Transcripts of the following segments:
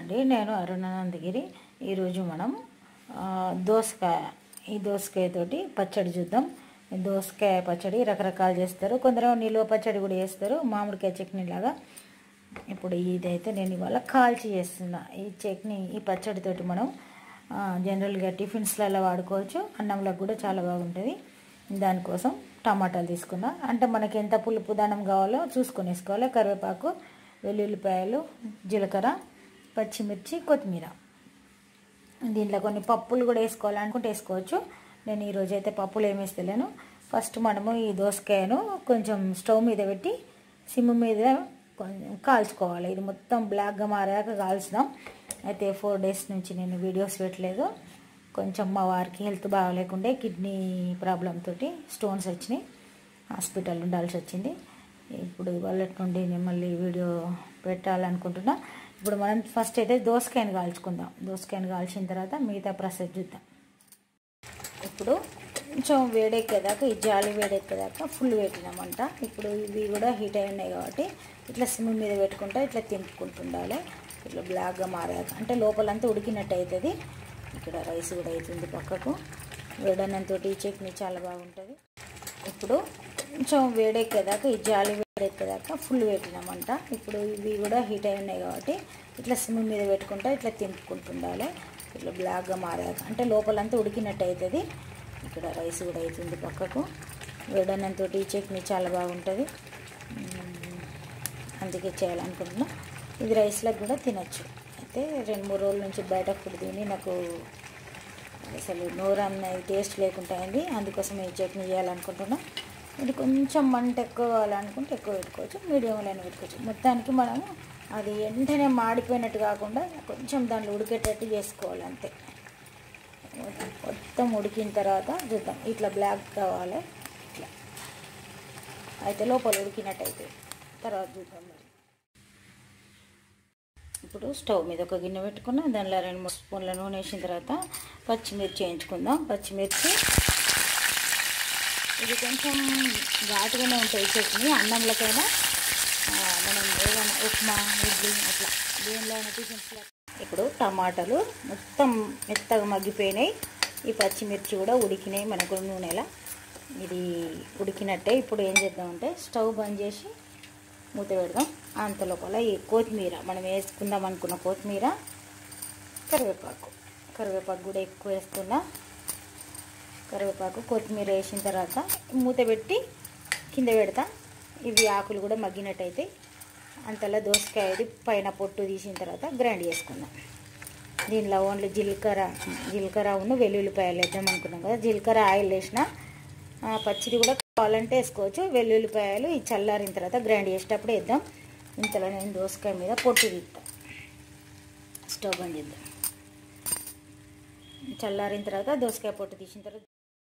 అండి నేను అరుణానందగిరి ఈరోజు మనం ఆ, దోసకాయ ఈ దోసకాయ తోటి పచ్చడి చూద్దాం ఈ దోసకాయ పచ్చడి రకరకాలు చేస్తారు కొందరు నిల్వ పచ్చడి కూడా చేస్తారు మామిడికాయ చట్నీ లాగా ఇప్పుడు ఇదైతే నేను ఇవాళ కాల్చి చేస్తున్నా ఈ చట్నీ ఈ పచ్చడితోటి మనం ఆ, జనరల్గా టిఫిన్స్లలో వాడుకోవచ్చు అన్నంలో కూడా చాలా బాగుంటుంది దానికోసం టమాటాలు తీసుకున్నా అంటే మనకి ఎంత పులుపు దానం కావాలో చూసుకొని వేసుకోవాలి కరివేపాకు వెల్లుల్లిపాయలు జీలకర్ర పచ్చిమిర్చి కొత్తిమీర దీంట్లో కొన్ని పప్పులు కూడా వేసుకోవాలనుకుంటే వేసుకోవచ్చు నేను ఈరోజు అయితే పప్పులు ఏమి వేస్తలేను ఫస్ట్ మనము ఈ దోసకాయను కొంచెం స్టవ్ మీద పెట్టి సిమ్ మీద కొంచెం కాల్చుకోవాలి ఇది మొత్తం బ్లాక్గా మారాక కాల్చుదాం అయితే ఫోర్ డేస్ నుంచి నేను వీడియోస్ పెట్టలేదు కొంచెం మా వారికి హెల్త్ బాగాలేకుండే కిడ్నీ ప్రాబ్లం తోటి స్టోన్స్ వచ్చినాయి హాస్పిటల్ ఉండాల్సి వచ్చింది ఇప్పుడు వాళ్ళ నుండి నేను మళ్ళీ వీడియో పెట్టాలనుకుంటున్నా ఇప్పుడు మనం ఫస్ట్ అయితే దోసకాయని కాల్చుకుందాం దోసకాయని కాల్చిన తర్వాత మిగతా ప్రాసెస్ చూద్దాం ఇప్పుడు కొంచెం వేడెక్కేదాకా ఈ జాలి వేడెక్కేదాకా ఫుల్ పెట్టినామంట ఇప్పుడు ఇవి కూడా హీట్ అయి ఉన్నాయి కాబట్టి ఇట్లా సిమ్ మీద పెట్టుకుంటా ఇట్లా తింపుకుంటుండాలి ఇట్లా బ్లాక్గా మారాక అంటే లోపలంతా ఉడికినట్టు అవుతుంది ఇక్కడ రైస్ కూడా అవుతుంది పక్కకు వేడన్నంతో ఈ చట్నీ చాలా బాగుంటుంది ఇప్పుడు కొంచెం వేడెక్కేదాకా ఈ జాలి వేడెక్కేదాకా ఫుల్ పెట్టినామంట ఇప్పుడు ఇవి కూడా హీట్ అయి ఉన్నాయి కాబట్టి ఇట్లా సిమ్ మీద పెట్టుకుంటా ఇట్లా తింపుకుంటుండాలి ఇట్లా బ్లాక్గా మారాక అంటే లోపలంతా ఉడికినట్టు అవుతుంది ఇక్కడ రైస్ కూడా అవుతుంది పక్కకు వేడన్నంతో ఈ చట్నీ చాలా బాగుంటుంది మ్మ్. అందుకే చేయాలనుకుంటున్నా ఇది రైస్లకు కూడా తినచ్చు అయితే రెండు మూడు రోజుల నుంచి బయట ఫుడ్ తిని నాకు అసలు నోరు అన్నది టేస్ట్ లేకుండా అయింది అందుకోసం ఈ చట్నీ చేయాలనుకుంటున్నా ఇది కొంచెం మంట ఎక్కువ కావాలనుకుంటే ఎక్కువ పెట్టుకోవచ్చు మీడియంలోనే పెట్టుకోవచ్చు మొత్తానికి మనము అది వెంటనే మాడిపోయినట్టు కాకుండా కొంచెం దాంట్లో ఉడికేటట్టు చేసుకోవాలి అంతే మొత్తం ఉడికిన తర్వాత చూద్దాం ఇట్లా బ్లాక్ కావాలి ఇట్లా అయితే లోపల ఉడికినట్టు అయితే తర్వాత చూద్దాం మరి ఇప్పుడు స్టవ్ మీద ఒక గిన్నె పెట్టుకున్నా దానిలో రెండు మూడు స్పూన్ల నూనె వేసిన తర్వాత పచ్చిమిర్చి వేయించుకుందాం పచ్చిమిర్చి ఇది కొంచెం ఘాటుగానే ఉంటాయి చట్నీ అన్నంలకైనా ఆ, మనం ఏదైనా ఉప్మా ఇడ్లీ అట్లా దేనిలో అయినా టిఫిన్స్లో ఇప్పుడు టమాటాలు మొత్తం మెత్తగా మగ్గిపోయినాయి ఈ పచ్చిమిర్చి కూడా ఉడికినాయి మనకు నూనెలా ఇది ఉడికినట్టే ఇప్పుడు ఏం చేద్దామంటే స్టవ్ బంద్ చేసి మూత పెడదాం అంత లోపల ఈ కొత్తిమీర మనం వేసుకుందాం అనుకున్న కొత్తిమీర కరివేపాకు కరివేపాకు కూడా ఎక్కువ వేస్తున్నా కరివేపాకు కొత్తిమీర వేసిన తర్వాత మూత పెట్టి కింద పెడతా ఇవి ఆకులు కూడా మగ్గినట్టయితే అంతలా దోసకాయది పైన పొట్టు తీసిన తర్వాత గ్రైండ్ చేసుకుందాం దీనిలో ఓన్లీ జీలకర్ర జీలకర్ర ఉన్న వెల్లుల్లిపాయలు వేద్దాం అనుకున్నాం కదా జీలకర్ర ఆయిల్ వేసిన ఆ, పచ్చిది కూడా కావాలంటే వేసుకోవచ్చు వెల్లుల్లిపాయలు ఈ చల్లారిన తర్వాత గ్రైండ్ చేసేటప్పుడు వేద్దాం ఇంతలో నేను దోసకాయ మీద పొట్టు తీస్తా స్టవ్ బంద్ చేద్దాం చల్లారిన తర్వాత దోసకాయ పొట్టు తీసిన తర్వాత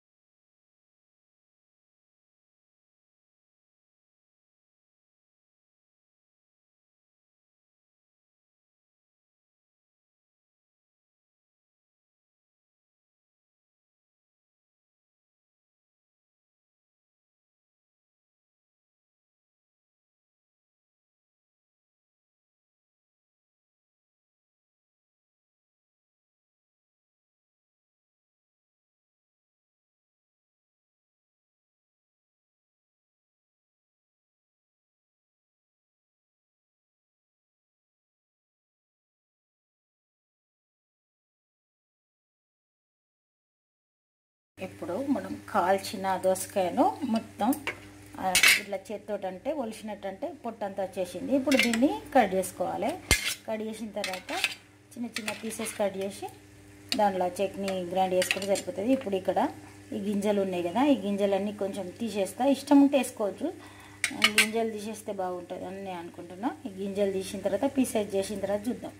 ఇప్పుడు మనం కాల్చిన దోసకాయను మొత్తం ఆ, ఇట్లా చేతితోటి అంటే ఒలిసినట్టు అంటే పొట్టంతా వచ్చేసింది ఇప్పుడు దీన్ని కట్ చేసుకోవాలి కట్ చేసిన తర్వాత చిన్న చిన్న పీసెస్ కట్ చేసి దాంట్లో చట్నీ గ్రైండ్ చేసుకుంటే సరిపోతుంది ఇప్పుడు ఇక్కడ ఈ గింజలు ఉన్నాయి కదా ఈ గింజలన్నీ కొంచెం తీసేస్తా ఇష్టం ఉంటే వేసుకోవచ్చు ఈ గింజలు తీసేస్తే బాగుంటుంది అని నేను అనుకుంటున్నా ఈ గింజలు తీసిన తర్వాత పీసెస్ చేసిన తర్వాత చూద్దాం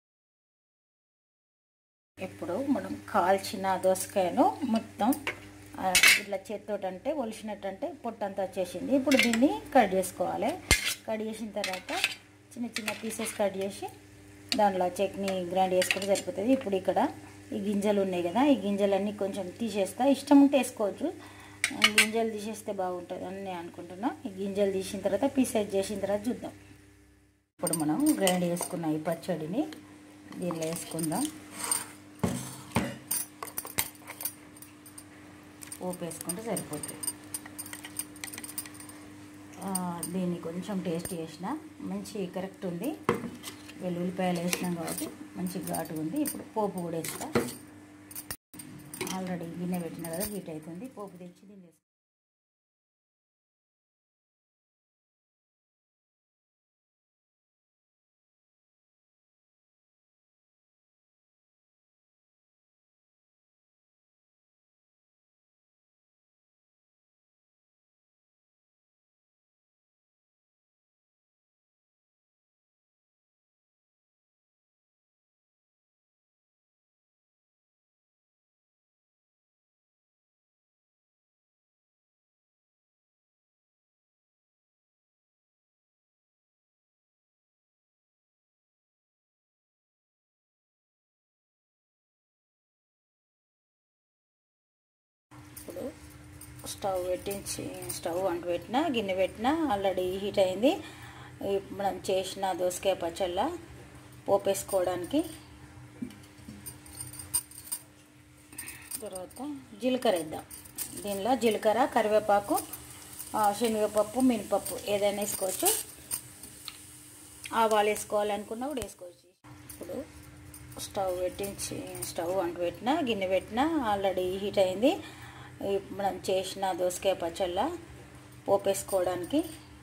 ఇప్పుడు మనం కాల్చిన దోసకాయను మొత్తం ఆ, ఇట్లా చేతితోటి అంటే ఒలిసినట్టు అంటే పొట్టంతా వచ్చేసింది ఇప్పుడు దీన్ని కట్ చేసుకోవాలి కట్ చేసిన తర్వాత చిన్న చిన్న పీసెస్ కట్ చేసి దాంట్లో చట్నీ గ్రైండ్ చేసుకుంటే సరిపోతుంది ఇప్పుడు ఇక్కడ ఈ గింజలు ఉన్నాయి కదా ఈ గింజలన్నీ కొంచెం తీసేస్తా ఇష్టం ఉంటే వేసుకోవచ్చు ఆ, గింజలు తీసేస్తే బాగుంటుంది అని నేను అనుకుంటున్నా ఈ గింజలు తీసిన తర్వాత పీసెస్ చేసిన తర్వాత చూద్దాం ఇప్పుడు మనం గ్రైండ్ చేసుకున్న ఈ పచ్చడిని దీనిలో వేసుకుందాం పోపు వేసుకుంటే సరిపోతుంది ఆ, దీన్ని కొంచెం టేస్ట్ చేసిన మంచి కరెక్ట్ ఉంది వెల్లుల్లిపాయలు వేసినాం కాబట్టి మంచి ఘాటు ఉంది ఇప్పుడు పోపు కూడా వేస్తా ఆల్రెడీ గిన్నె పెట్టిన కదా హీట్ అవుతుంది పోపు తెచ్చి దీన్ని వేస్తా ఇప్పుడు స్టవ్ పెట్టించి స్టవ్ అంటు పెట్టిన గిన్నె పెట్టిన ఆల్రెడీ హీట్ అయింది ఇప్పుడు మనం చేసిన దోసకాయ పచ్చళ్ళ పోపు వేసుకోవడానికి తర్వాత జీలకర్ర వేద్దాం దీనిలో జీలకర్ర కరివేపాకు ఆ, శనగపప్పు మినపప్పు ఏదైనా వేసుకోవచ్చు ఆవాలు వేసుకోవాలనుకున్నా కూడా వేసుకోవచ్చు ఇప్పుడు స్టవ్ పెట్టించి స్టవ్ అంటు పెట్టిన గిన్నె పెట్టిన ఆల్రెడీ హీట్ అయింది ఇప్పుడు మనం చేసిన దోసకాయ పచ్చళ్ళ పోపు వేసుకోవడానికి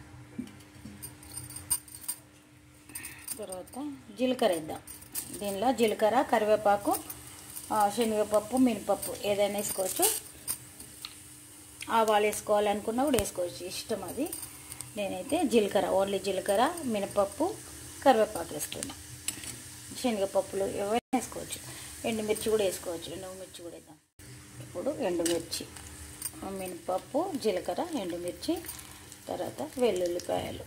తర్వాత జీలకర్ర వేద్దాం దీనిలో జీలకర్ర కరివేపాకు ఆ, శనగపప్పు మినపప్పు ఏదైనా వేసుకోవచ్చు ఆవాలు వేసుకోవాలనుకున్నా కూడా వేసుకోవచ్చు ఇష్టం అది నేనైతే జీలకర్ర ఓన్లీ జీలకర్ర మినపప్పు కరివేపాకు వేస్తున్నా శనగపప్పులు ఏవైనా వేసుకోవచ్చు ఎండుమిర్చి కూడా వేసుకోవచ్చు ఎండుమిర్చి కూడా వేద్దాం ఇప్పుడు ఎండుమిర్చి మినపప్పు జీలకర్ర ఎండుమిర్చి తర్వాత వెల్లుల్లిపాయలు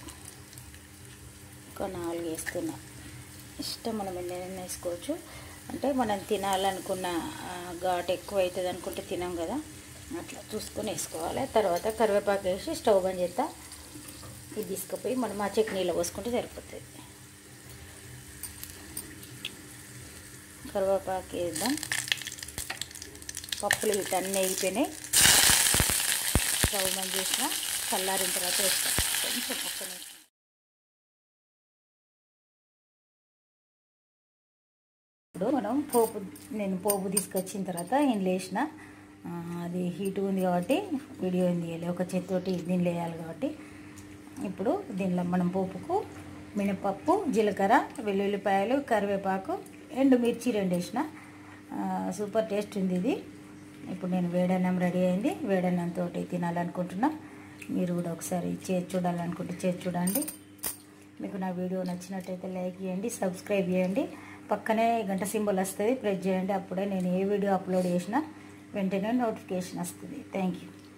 ఒక నాలుగు వేస్తున్నా ఇష్టం మనం ఎన్నైనా వేసుకోవచ్చు అంటే మనం తినాలనుకున్న ఆ, ఘాటు ఎక్కువ అవుతుంది అనుకుంటే తినాం కదా అట్లా చూసుకొని వేసుకోవాలి తర్వాత కరివేపాకు వేసి స్టవ్ బంద్ చేస్తా ఇది తీసుకుపోయి మనం ఆ చట్నీలో పోసుకుంటే సరిపోతుంది కరివేపాకు వేద్దాం పప్పులు ఇట్లా అన్నీ వేగిపోయినాయి స్టవ్ బంద్ చేసిన చల్లారిన తర్వాత వేస్తాం కొంచెం ఒక్క నిమిషం ఇప్పుడు మనం పోపు నేను పోపు తీసుకొచ్చిన తర్వాత ఇందులో వేసిన ఆ, అది హీట్ ఉంది కాబట్టి వీడియో ఉంది ఒక చేతితోటి దీనిలో వేయాలి కాబట్టి ఇప్పుడు దీనిలో మనం పోపుకు మినపప్పు జీలకర్ర వెల్లుల్లిపాయలు కరివేపాకు ఎండుమిర్చి రెండు వేసిన ఆ, సూపర్ టేస్ట్ ఉంది ఇది ఇప్పుడు నేను వేడన్నం రెడీ అయింది వేడన్నంతో తినాలనుకుంటున్నా మీరు కూడా ఒకసారి చేసి చూడాలనుకుంటే చేసి చూడండి మీకు నా వీడియో నచ్చినట్టయితే లైక్ చేయండి సబ్స్క్రైబ్ చేయండి పక్కనే గంట సింబల్ వస్తుంది ప్రెస్ చేయండి అప్పుడే నేను ఏ వీడియో అప్లోడ్ చేసినా వెంటనే నోటిఫికేషన్ వస్తుంది థ్యాంక్ యూ